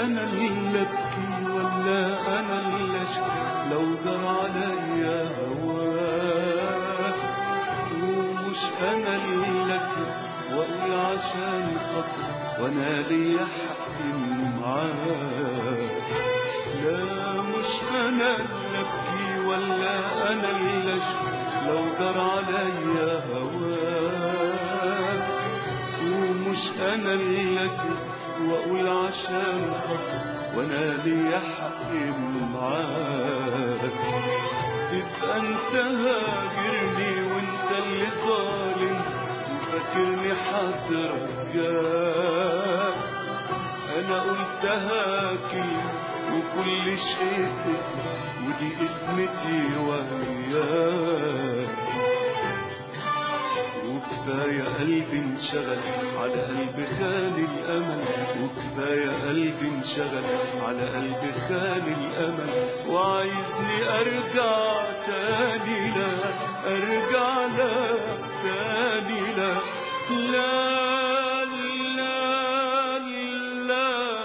انا اللي ابكي ولا انا اللي اشكي لو جرى عليا هواك ومش انا اللي اكذب واقول عشان خاطر وانا ليا حق معاك لا مش انا اللي ابكي ولا انا اللي اشكي لو جرى عليا هواك ومش انا اللي اكذب واقول عشان خاطر وانا ليا حق معاك تبقى انت هاجرني وانت اللي ظالم وفاكرني حترجاك انا قلتها كلمة وكل شيء اسم ودي اسمتي وياك وكفاية قلبي انشغل على قلب خالي الأمل وكفاية قلبي انشغل على قلب خالي الأمل وعايزني أرجع تاني لا أرجع لا تاني لا لا لا لا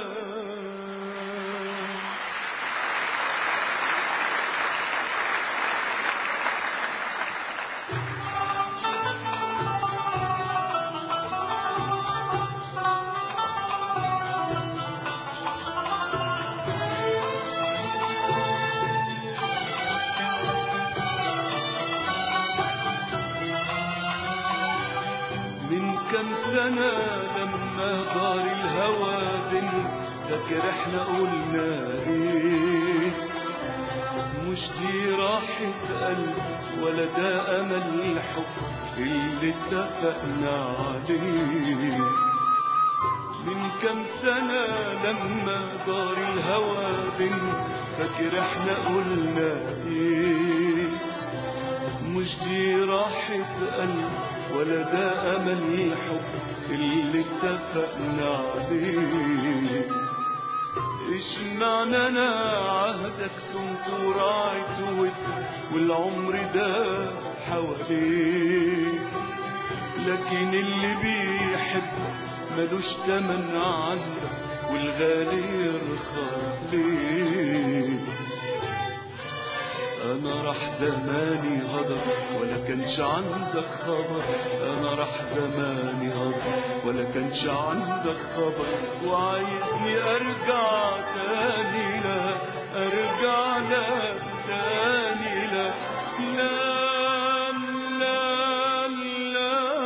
من كم سنة لما دار الهوى بينا فاكر احنا قلنا ايه مش دي راحة قلب ولا ده امل الحب اللي اتفقنا عليه من كم سنة لما دار الهوى بينا فاكر احنا قلنا ايه مش دي راحة قلب ولا ده أمل الحب اللي اتفقنا عليه إيش معنى أنا عهدك صمت وراعيت ود والعمر ده حواليك لكن اللي بيحب ملوش تمن عندك والغالي يرخص ليه انا راح زماني هضر ولا كانش عندك خبر انا راح زماني هضر ولا كانش عندك خبر وعايزني ارجع تاني لا ارجع لا تاني لا لا لا لا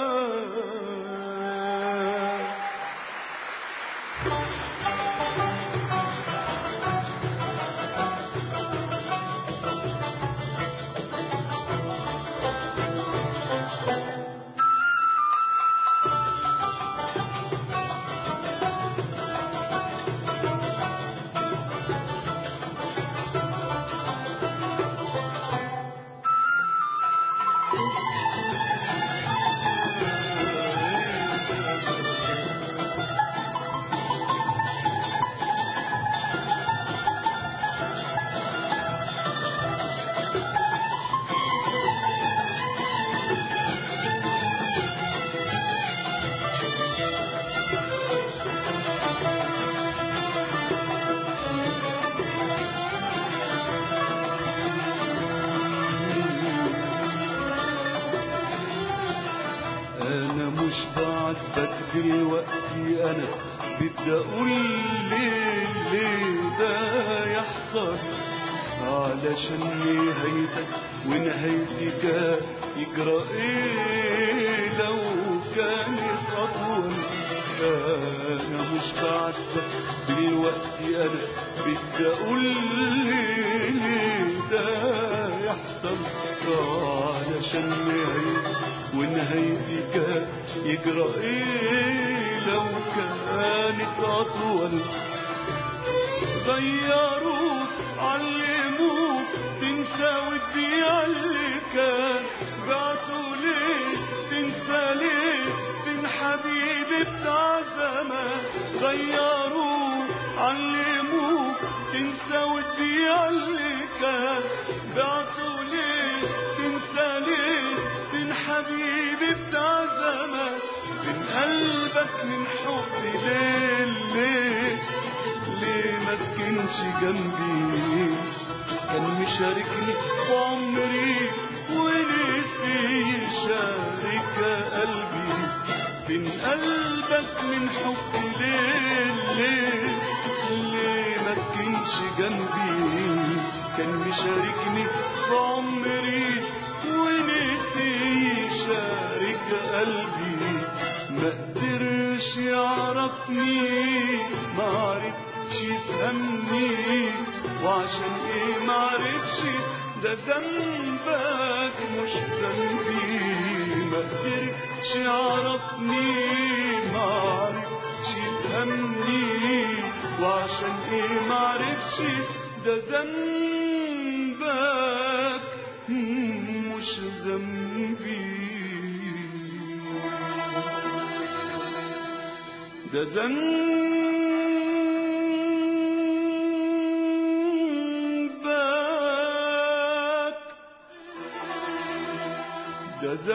انا مش بعاتبك دلوقتي انا بدي اقول ليه ليه ده يحصل علشان نهايتك ونهايتك يجرى ايه لو كانت اطول انا مش بعاتبك دلوقتي انا بدي اقول ليه ليه ده يحصل علشان نهايتك ونهايتك يجرى ايه لو كانت اطول غيروك علموك تنسى وتبيع اللي كان بعتوا ليه تنسى ليه فين حبيبي بتاع زمان غيروك علموك تنسى وتبيع اللي كان بعتوا ليه تنسى ليه فين حبيبي بتاع زمان من قلبك من حبي ليه ليه ليه ما تكنش جنبي كان مشاركني في عمري ونسي يشارك قلبي فين قلبك من حب ليه ليه ليه ما تكنش جنبي كان مشاركني في عمري ونسي يشارك قلبي ما قدرش يعرفني ما عرفش يفهمني وعشان ايه ما عرفش ده ذنبك مش ذنبي ما قدرش يعرفني ما عرفش يفهمني وعشان ايه ما عرفش ده ذنبك مش ذنبي ده ذنبك ده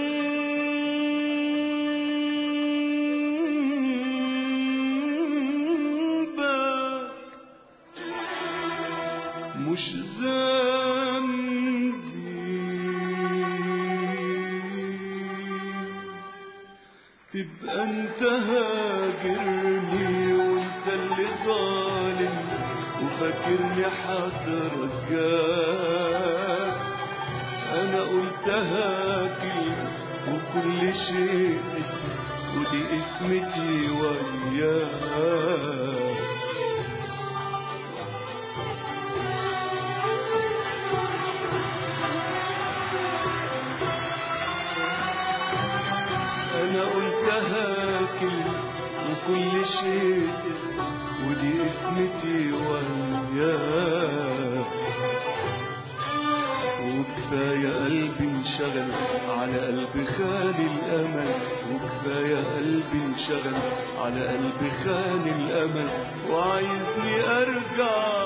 ذنبك مش ذنبي تبقى انت هاجرني وانت اللي ظالم وفاكرني حترجاك انا قلتها كلمة وكل شيء اسم ودي اسمتي وياك انا قلتها كلمة وكل شيء اسم ودي اسمتي وياك وكفاية قلبي انشغل على قلب خالي الأمل وكفاية قلبي انشغل على قلب خالي الأمل وعايزني أرجع